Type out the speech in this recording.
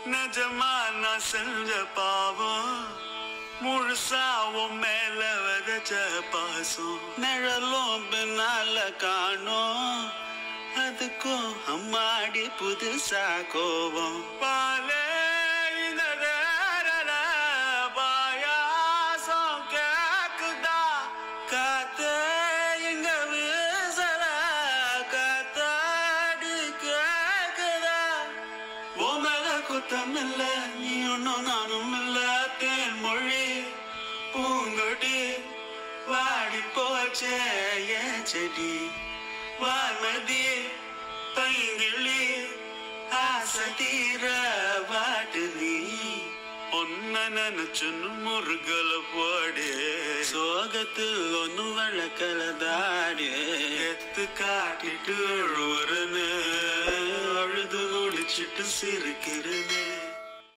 நிஜமா நான் செஞ்ச பாவம் முழுசா உன் மேல விதைச்ச பாசம் நிழலும் பின்னால காணோம் அதுக்கும் அம்மாடி புதுசா கோபம் பாலே இந்த நேரல பாயாசம் கேக்குதா காத்தே இங்க வீசல காத்தாடி கேக்குதா உன் மேல குத்தம் இல்ல நீ ஒன்னும் நானும் இல்ல தேன் மொழி பூங்கொடி வாடி போச்சே ஏன் செடி வானதி பைங்கிளி ஆசை தீர வாட்டு நீ ஒன்ன நினைச்சுன்னு முருகல போடு சோகத்தில் ஒன்னு வழக்கல தாடு எத்து காட்டிட்டு அழுவுறன்னு அழுது ஒழிச்சிட்டு சிரிக்கிறேன்